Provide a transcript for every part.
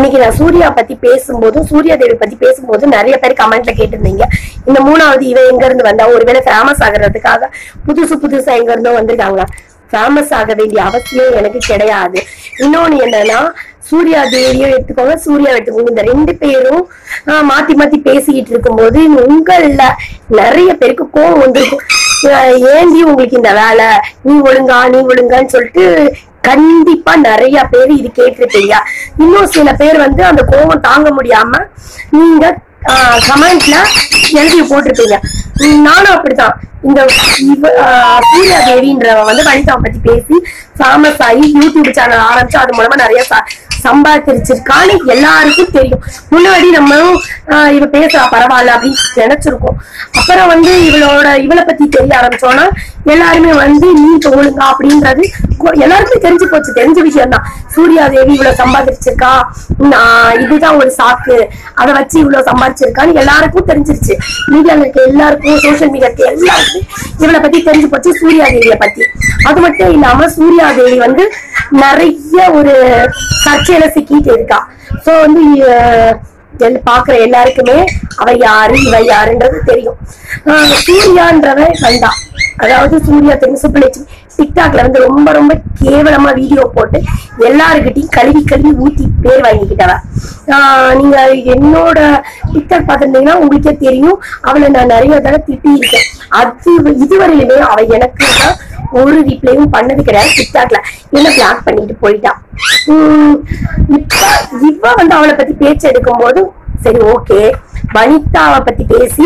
அன்னைக்கு நான் சூர்யா பத்தி பேசும்போதும் சூர்யா தேவி பத்தி பேசும்போது நிறைய பேர் கமெண்ட்ல கேட்டிருந்தீங்க இந்த மூணாவது இவ எங்க இருந்து வந்தா ஒருவேளை ஃபேமஸ் ஆகுறதுக்காக புதுசு புதுசா எங்க இருந்தோ வந்திருக்காங்களா ஃபேமஸ் ஆக வேண்டிய அவசியம் எனக்கு கிடையாது இன்னொன்னு என்னன்னா சூர்யா தேவியும் எடுத்துக்கோங்க சூர்யா எடுத்துக்கோங்க இந்த ரெண்டு பேரும் ஆஹ், மாத்தி மாத்தி பேசிக்கிட்டு இருக்கும்போது உங்கள்ல நிறைய பேருக்கு கோவம் வந்திருக்கும் ஆஹ், ஏண்டி உங்களுக்கு இந்த வேலை நீ ஒழுங்கா நீ ஒழுங்கான்னு சொல்லிட்டு கண்டிப்பா நிறைய பேர் இது கேட்டிருப்பீங்க இன்னும் சில பேர் வந்து அந்த கோவம் தாங்க முடியாம நீங்க கமெண்ட்ல எழுதி போட்டிருப்பீங்க உம் நானும் அப்படித்தான் இந்த இவ ஆஹ் சூர்யா தேவின்றவ வந்து வனிதாவை பத்தி பேசி ஃபேமஸ் ஆகி யூடியூப் சேனல் ஆரம்பிச்சு அது மூலமா நிறைய ச- சம்பாதிச்சிருக்கான்னு எல்லாருக்கும் தெரியும் முன்னாடி நம்ம ஆஹ் இவ பேசுறா பரவாயில்ல அப்படின்னு நினைச்சிருக்கோம் அப்புறம் வந்து இவளோட இவளை பத்தி தெரிய ஆரம்பிச்சோம்னா எல்லாருமே வந்து நீ இப்ப ஒழுங்கா அப்படின்றது கொ- எல்லாருக்குமே தெரிஞ்சு போச்சு தெரிஞ்ச விஷயம் தான் சூர்யா தேவி இவ்வளவு சம்பாதிச்சிருக்கா நான் இதுதான் ஒரு சாக்கு அதை வச்சு இவ்வளவு சம்பாதிச்சிருக்கான்னு எல்லாருக்கும் தெரிஞ்சிருச்சு மீடியால இருக்க எல்லாருக்கும் சோசியல் மீடியா இருக்க எல்லாருக்கும் இவளை பத்தி தெரிஞ்சு போச்சு சூர்யா தேவியை பத்தி அது மட்டும் இல்லாம சூர்யா தேவி வந்து நிறைய ஒரு சர்ச்சையில சிக்கிட்டு இருக்கா சோ வந்து அஹ், எல் பாக்குற எல்லாருக்குமே அவ யாரு இவ யாருன்றது தெரியும் ஆஹ் சூர்யான்றவன் வந்தா அதாவது சூர்யா தெரிஞ்சு டிக்டாக்ல வந்து ரொம்ப ரொம்ப கேவலமா வீடியோ போட்டு எல்லாருக்கிட்டையும் கழுவி கழுவி ஊத்தி பேர் வாங்கிக்கிட்டவ ஆஹ் நீங்க என்னோட டிக்டாக் பார்த்திருந்தீங்கன்னா உங்களுக்கே தெரியும் அவளை நான் நிறைய தடவை திட்டி இருக்கேன் அது இதுவரையிலுமே அவ எனக்கு தான் ஒரு ரிப்ளையும் பண்ணது கிடையாது டிக்டாக்ல என்ன பிளாக் பண்ணிட்டு போயிட்டான் உம் இப்ப இவ வந்து அவளை பத்தி பேச்சு எடுக்கும்போது சரி ஓகே வனிதாவை பத்தி பேசி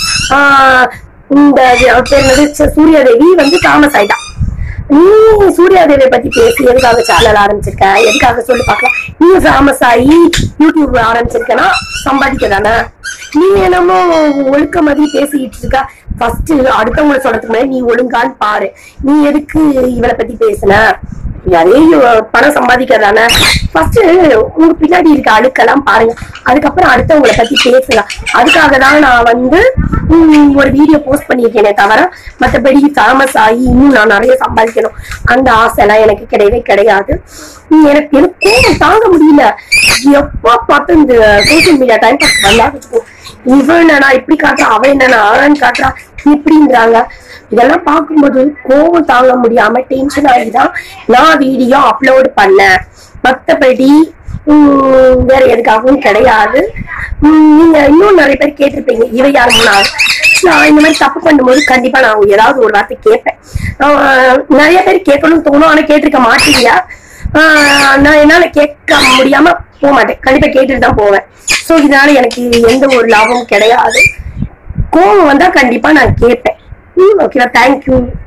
ஆஹ் இந்த அவ பேர் என்னது? ச- சூர்யாதேவி வந்து தாமஸ் ஆயிட்டான் நீ சூர்யாதேவியை பத்தி பேசி எதுக்காக சேனல் ஆரம்பிச்சிருக்க எதுக்காக சொல்லி பார்க்கலாம் நீ ஃபேமஸ் ஆகி யூடியூப் ஆரம்பிச்சிருக்கனா சம்பாதிக்க தானே நீ என்னமோ ஒழுக்க மாதிரி பேசிக்கிட்டு இருக்க ஃபர்ஸ்ட் அடுத்தவங்களை சொல்றதுக்கு முன்னாடி நீ ஒழுங்கான்னு பாரு நீ எதுக்கு இவளை பத்தி பேசுன அதே பணம் சம்பாதிக்கிறதானே ஃபர்ஸ்ட் உங்க பின்னாடி இருக்க அழுக்கெல்லாம் பாருங்க அதுக்கப்புறம் அடுத்தவங்களை பத்தி பேசலாம் அதுக்காக தான் நான் வந்து உம், ஒரு வீடியோ போஸ்ட் பண்ணியிருக்கேனே தவிர மற்றபடி ஃபேமஸ் ஆகி இன்னும் நான் நிறைய சம்பாதிக்கணும் அந்த ஆசை எல்லாம் எனக்கு கிடையவே கிடையாது உம், எனக்கு எனக்கு கோவம் தாங்க முடியல எப்ப பார்த்து இந்த சோசியல் மீடியா டைம் பாஸ் வந்தா வச்சுக்கோ இவன் என்னடா இப்படி காட்டுறா அவன் என்னடா ஆனன்னு காட்டுறா இப்படின்றாங்க இதெல்லாம் பார்க்கும்போது கோவம் தாங்க முடியாம டென்ஷன் ஆகிதான் நான் வீடியோ அப்லோட் பண்ணேன் மத்தபடி உம், வேற எதுக்காகவும் கிடையாது உம், நீங்க இன்னும் நிறைய பேர் கேட்டிருப்பீங்க இவை யார் மூணாவது நான் இந்த மாதிரி தப்பு பண்ணும்போது கண்டிப்பா நான் ஏதாவது ஒரு வார்த்தை கேட்பேன் ஆஹ் நிறைய பேர் கேட்கணும்னு தோணும் ஆனா கேட்டிருக்க மாட்டீங்க ஆஹ் நான் என்னால கேட்க முடியாம போக மாட்டேன் கண்டிப்பா கேட்டுட்டு தான் போவேன் சோ இதனால எனக்கு எந்த ஒரு லாபமும் கிடையாது கோவம் வந்தா கண்டிப்பா நான் கேட்பேன் ம் ஓகேவா தேங்க்யூ